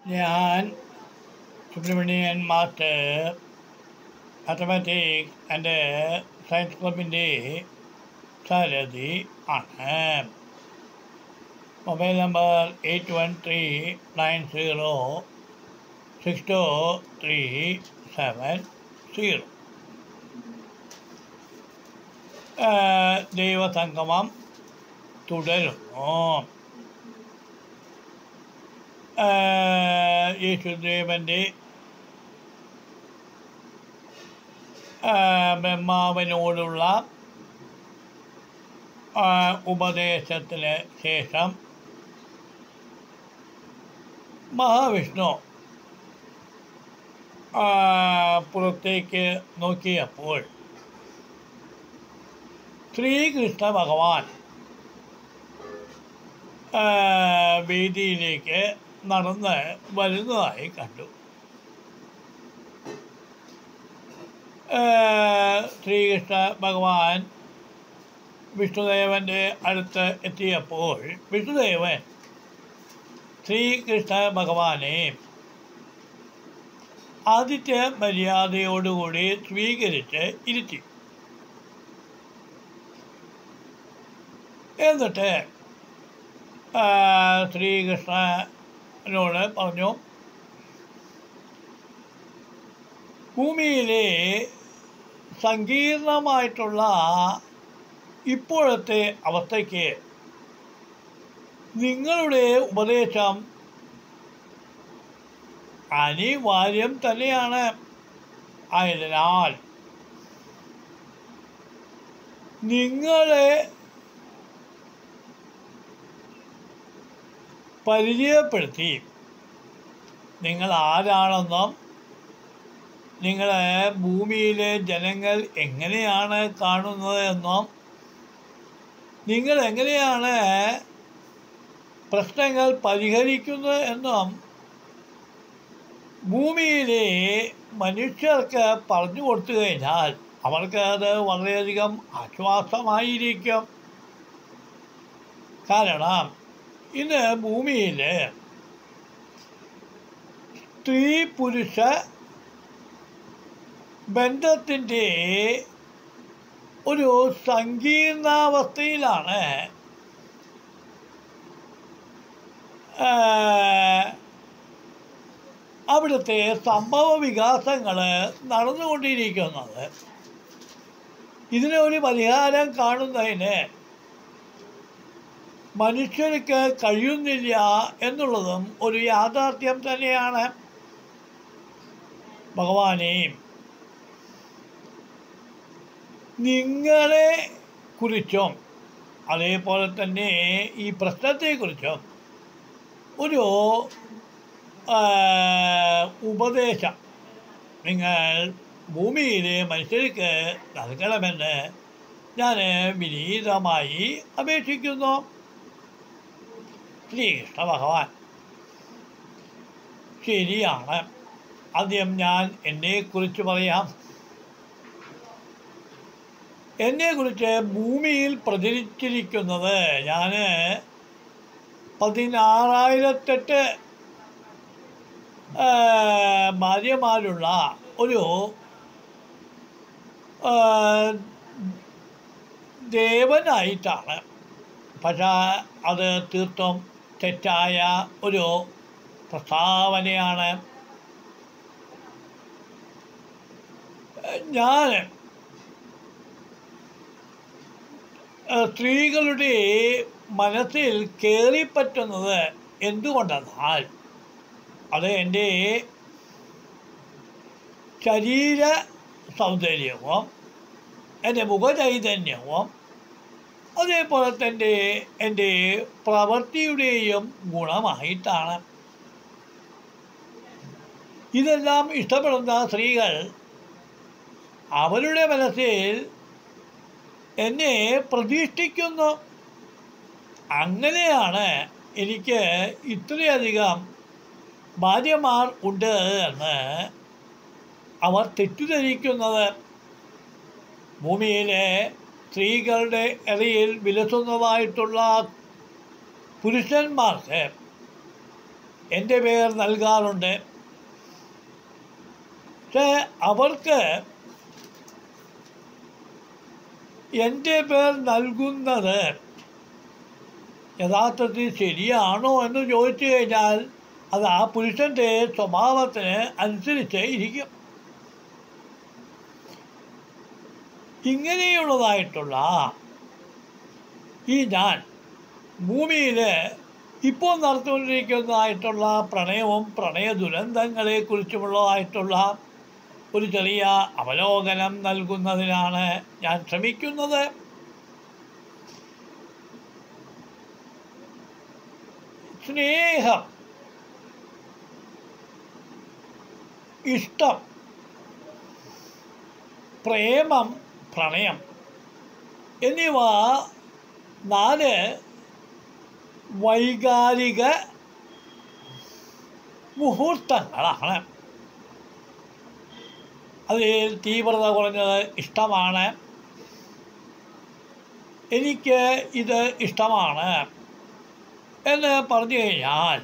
ഞാൻ Subramanian master mathematics and science ക്ലബിൻ്റെ സാരഥി ആണ് mobile number eight one three nine zero six two three seven zero ദൈവസംഗമം തുടരുന്നു യേശുദേവൻ്റെ ബ്രഹ്മാവിനോടുള്ള ഉപദേശത്തിന് ശേഷം മഹാവിഷ്ണു പുറത്തേക്ക് നോക്കിയപ്പോൾ ശ്രീകൃഷ്ണ ഭഗവാൻ വേദിയിലേക്ക് നടന്ന് വരുന്നതായി കണ്ടു ശ്രീകൃഷ്ണ ഭഗവാൻ വിഷ്ണുദേവൻ്റെ അടുത്ത് എത്തിയപ്പോൾ വിഷ്ണുദേവൻ ശ്രീകൃഷ്ണ ഭഗവാനെ ആദിത്യ മര്യാദയോടുകൂടി സ്വീകരിച്ച് ഇരുത്തി എന്നിട്ട് ശ്രീകൃഷ്ണനോട് പറഞ്ഞു ഭൂമിയിലെ സങ്കീർണമായിട്ടുള്ള ഇപ്പോഴത്തെ അവസ്ഥയ്ക്ക് നിങ്ങളുടെ ഉപദേശം അനിവാര്യം തന്നെയാണ് ആയതിനാൽ നിങ്ങളെ പരിചയപ്പെടുത്തി നിങ്ങൾ ആരാണെന്നും നിങ്ങളെ ഭൂമിയിലെ ജനങ്ങൾ എങ്ങനെയാണ് കാണുന്നത് എന്നും നിങ്ങൾ എങ്ങനെയാണ് പ്രശ്നങ്ങൾ പരിഹരിക്കുന്നത് എന്നും ഭൂമിയിലെ മനുഷ്യർക്ക് പറഞ്ഞു കൊടുത്തു കഴിഞ്ഞാൽ അവർക്ക് അത് വളരെയധികം ആശ്വാസമായിരിക്കും കാരണം ഇന്ന് ഭൂമിയിൽ സ്ത്രീ പുരുഷ ബന്ധത്തിൻ്റെ ഒരു സങ്കീർണാവസ്ഥയിലാണ് അവിടുത്തെ സംഭവ വികാസങ്ങൾ നടന്നുകൊണ്ടിരിക്കുന്നത് ഇതിനൊരു പരിഹാരം കാണുന്നതിന് മനുഷ്യർക്ക് കഴിയുന്നില്ല എന്നുള്ളതും ഒരു യാഥാർത്ഥ്യം തന്നെയാണ് ഭഗവാനെയും നിങ്ങളെ കുറിച്ചും അതേപോലെ തന്നെ ഈ പ്രശ്നത്തെക്കുറിച്ചും ഒരു ഉപദേശം നിങ്ങൾ ഭൂമിയിലെ മനുഷ്യർക്ക് നൽകണമെന്ന് ഞാൻ വിനീതമായി അപേക്ഷിക്കുന്നു ശ്രീകൃഷ്ണ ഭഗവാൻ ശരിയാണ് ആദ്യം ഞാൻ എന്നെക്കുറിച്ച് പറയാം എന്നെക്കുറിച്ച് ഭൂമിയിൽ പ്രചരിച്ചിരിക്കുന്നത് ഞാൻ പതിനാറായിരത്തെട്ട് ഭാര്യമാരുള്ള ഒരു ദേവനായിട്ടാണ് പക്ഷേ അത് തീർത്തും തെറ്റായ ഒരു പ്രസ്താവനയാണ് ഞാൻ സ്ത്രീകളുടെ മനസ്സിൽ കയറിപ്പറ്റുന്നത് എന്തുകൊണ്ടെന്നാൽ അത് എൻ്റെ ശരീര സൗന്ദര്യവും എൻ്റെ മുഖചൈതന്യവും അതേപോലെ തന്നെ എൻ്റെ പ്രവൃത്തിയുടെയും ഗുണമായിട്ടാണ് ഇതെല്ലാം ഇഷ്ടപ്പെടുന്ന സ്ത്രീകൾ അവരുടെ മനസ്സിൽ എന്നെ പ്രതീക്ഷിക്കുന്നു അങ്ങനെയാണ് എനിക്ക് ഇത്രയധികം ഭാര്യമാർ ഉണ്ട് എന്ന് അവർ തെറ്റിദ്ധരിക്കുന്നത് ഭൂമിയിലെ സ്ത്രീകളുടെ ഇടയിൽ വിലസുന്നതായിട്ടുള്ള പുരുഷന്മാർക്ക് എൻ്റെ പേർ നൽകാറുണ്ട് പക്ഷേ അവർക്ക് എൻ്റെ പേർ നൽകുന്നത് യഥാർത്ഥത്തിൽ ശരിയാണോ എന്ന് ചോദിച്ചു കഴിഞ്ഞാൽ അത് ആ പുരുഷൻ്റെ സ്വഭാവത്തിന് അനുസരിച്ച് ഇരിക്കും ഇങ്ങനെയുള്ളതായിട്ടുള്ള ഈ ഞാൻ ഭൂമിയിൽ ഇപ്പോൾ നടത്തുകൊണ്ടിരിക്കുന്നതായിട്ടുള്ള പ്രണയവും പ്രണയ ദുരന്തങ്ങളെക്കുറിച്ചുമുള്ളതായിട്ടുള്ള ഒരു ചെറിയ അവലോകനം നൽകുന്നതിനാണ് ഞാൻ ശ്രമിക്കുന്നത് സ്നേഹം ഇഷ്ടം പ്രേമം പ്രണയം എന്നിവ നാല് വൈകാരിക മുഹൂർത്തങ്ങളാണ് അതിൽ തീവ്രത കുറഞ്ഞത് ഇഷ്ടമാണ് എനിക്ക് ഇത് ഇഷ്ടമാണ് എന്ന് പറഞ്ഞു കഴിഞ്ഞാൽ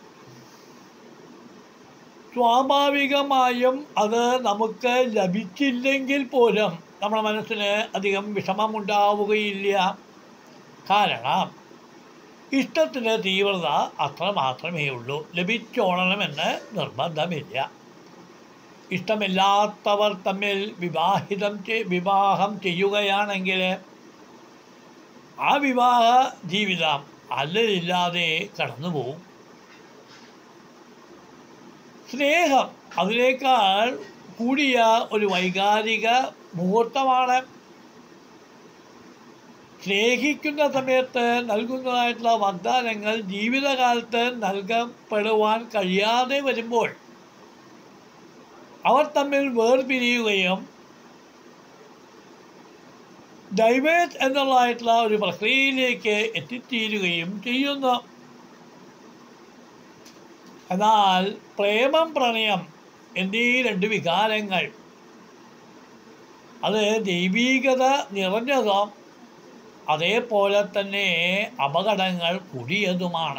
സ്വാഭാവികമായും അത് നമുക്ക് ലഭിച്ചില്ലെങ്കിൽ പോലും നമ്മുടെ മനസ്സിന് അധികം വിഷമമുണ്ടാവുകയില്ല കാരണം ഇഷ്ടത്തിൻ്റെ തീവ്രത അത്ര മാത്രമേ ഉള്ളൂ ലഭിച്ചോളണമെന്ന് നിർബന്ധമില്ല ഇഷ്ടമില്ലാത്തവർ തമ്മിൽ വിവാഹിതം ചെ- വിവാഹം ചെയ്യുകയാണെങ്കിൽ ആ വിവാഹ ജീവിതം അല്ലലില്ലാതെ കടന്നു പോകും സ്നേഹം അതിനേക്കാൾ കൂടിയ ഒരു വൈകാരിക മുഹൂർത്തമാണ് സ്നേഹിക്കുന്ന സമയത്ത് നൽകുന്നതായിട്ടുള്ള വാഗ്ദാനങ്ങൾ ജീവിതകാലത്ത് നൽകപ്പെടുവാൻ കഴിയാതെ വരുമ്പോൾ അവർ തമ്മിൽ വേർപിരിയുകയും ഡൈവേഴ്സ് എന്നുള്ളതായിട്ടുള്ള ഒരു പ്രക്രിയയിലേക്ക് എത്തിത്തീരുകയും ചെയ്യുന്നു എന്നാൽ പ്രേമം പ്രണയം എന്നീ രണ്ട് വികാരങ്ങൾ അത് ദൈവീകത നിറഞ്ഞതും അതേപോലെ തന്നെ അപകടങ്ങൾ കൂടിയതുമാണ്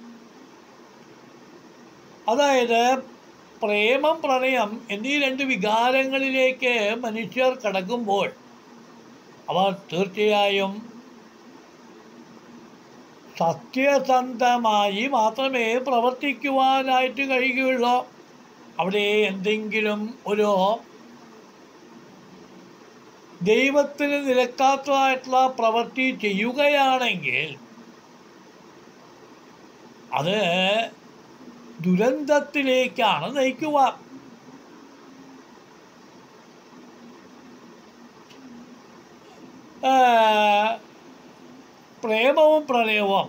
അതായത് പ്രേമം പ്രണയം എന്നീ രണ്ട് വികാരങ്ങളിലേക്ക് മനുഷ്യർ കടക്കുമ്പോൾ അവർ തീർച്ചയായും സത്യസന്ധമായി മാത്രമേ പ്രവർത്തിക്കുവാനായിട്ട് കഴിയുകയുള്ളൂ അവിടെ എന്തെങ്കിലും ഒരു ദൈവത്തിന് നിരക്കാത്തതായിട്ടുള്ള പ്രവൃത്തി ചെയ്യുകയാണെങ്കിൽ അത് ദുരന്തത്തിലേക്കാണ് നയിക്കുക ആ, പ്രേമവും പ്രണയവും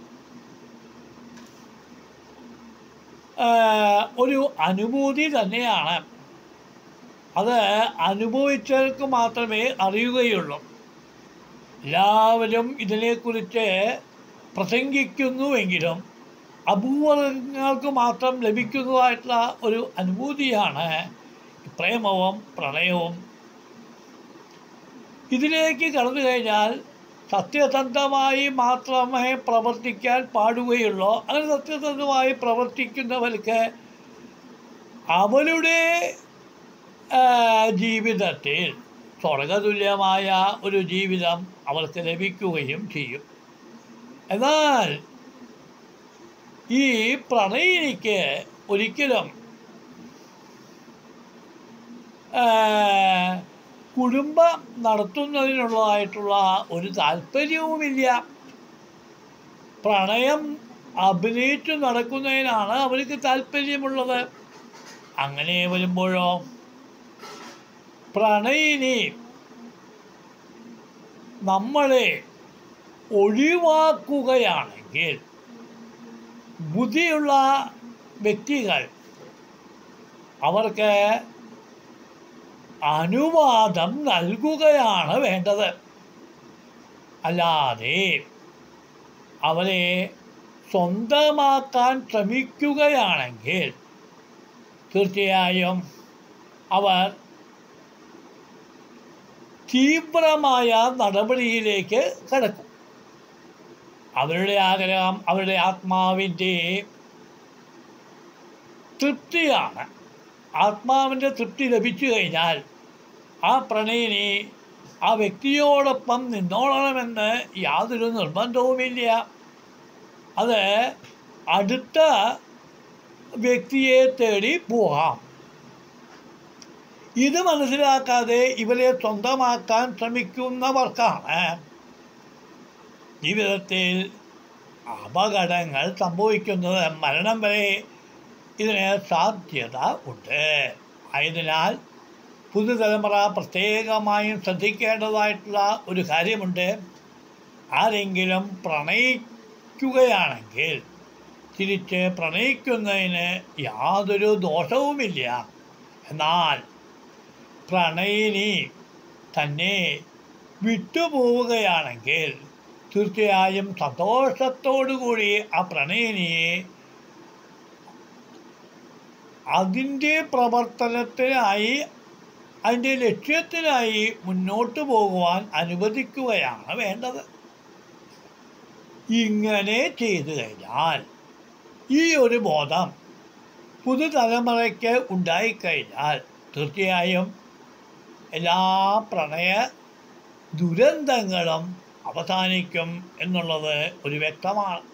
ആ, ഒരു അനുഭൂതി തന്നെയാണ് അത് അനുഭവിച്ചവർക്ക് മാത്രമേ അറിയുകയുള്ളൂ എല്ലാവരും ഇതിനെക്കുറിച്ച് പ്രസംഗിക്കുന്നുവെങ്കിലും അപൂർവങ്ങൾക്ക് മാത്രം ലഭിക്കുന്നതായിട്ടുള്ള ഒരു അനുഭൂതിയാണ് പ്രേമവും പ്രണയവും ഇതിലേക്ക് കടന്നു കഴിഞ്ഞാൽ സത്യസന്ധമായി മാത്രമേ പ്രവർത്തിക്കാൻ പാടുകയുള്ളൂ അങ്ങനെ സത്യസന്ധമായി പ്രവർത്തിക്കുന്നവർക്ക് അവരുടെ ആ, ജീവിതത്തിൽ സ്വർഗതുല്യമായ ഒരു ജീവിതം അവർക്ക് ലഭിക്കുകയും ചെയ്യും എന്നാൽ ഈ പ്രണയിനിക്ക് ഒരിക്കലും ആ, കുടുംബം നടത്തുന്നതിനുള്ളതായിട്ടുള്ള ഒരു താല്പര്യവുമില്ല പ്രണയം അഭിനയിച്ചു നടക്കുന്നതിനാണ് അവർക്ക് താല്പര്യമുള്ളത് അങ്ങനെ വരുമ്പോഴോ പ്രണയിനി നമ്മളെ ഒഴിവാക്കുകയാണെങ്കിൽ ബുദ്ധിയുള്ള വ്യക്തികൾ അവർക്ക് അനുവാദം നൽകുകയാണ് വേണ്ടത് അല്ലാതെ അവരെ സ്വന്തമാക്കാൻ ശ്രമിക്കുകയാണെങ്കിൽ തീർച്ചയായും അവർ തീവ്രമായ നടപടിയിലേക്ക് കടക്കും അവരുടെ ആഗ്രഹം അവരുടെ ആത്മാവിൻ്റെ തൃപ്തിയാണ് ആത്മാവിൻ്റെ തൃപ്തി ലഭിച്ചു കഴിഞ്ഞാൽ ആ പ്രണയിനി ആ വ്യക്തിയോടൊപ്പം നിന്നോളണമെന്ന് യാതൊരു നിർബന്ധവുമില്ല അത് അടുത്ത വ്യക്തിയെ തേടി പോകാം ഇത് മനസ്സിലാക്കാതെ ഇവരെ സ്വന്തമാക്കാൻ ശ്രമിക്കുന്നവർക്കാണ് ജീവിതത്തിൽ അപകടങ്ങൾ സംഭവിക്കുന്നത് മരണം വരെ ഇതിന് സാധ്യത ഉണ്ട് ആയതിനാൽ പുതുതലമുറ പ്രത്യേകമായും ശ്രദ്ധിക്കേണ്ടതായിട്ടുള്ള ഒരു കാര്യമുണ്ട് ആരെങ്കിലും പ്രണയിക്കുകയാണെങ്കിൽ തിരിച്ച് പ്രണയിക്കുന്നതിന് യാതൊരു ദോഷവുമില്ല എന്നാൽ പ്രണയിനി തന്നെ വിട്ടുപോവുകയാണെങ്കിൽ തീർച്ചയായും സന്തോഷത്തോടു കൂടി ആ പ്രണയിനിയെ അതിൻ്റെ പ്രവർത്തനത്തിനായി അതിൻ്റെ ലക്ഷ്യത്തിനായി മുന്നോട്ട് പോകുവാൻ അനുവദിക്കുകയാണ് വേണ്ടത് ഇങ്ങനെ ചെയ്തു കഴിഞ്ഞാൽ ഈ ഒരു ബോധം പുതുതലമുറയ്ക്ക് ഉണ്ടായിക്കഴിഞ്ഞാൽ തീർച്ചയായും എല്ലാ പ്രണയ ദുരന്തങ്ങളും അവസാനിക്കും എന്നുള്ളത് ഒരു വ്യക്തമാണ്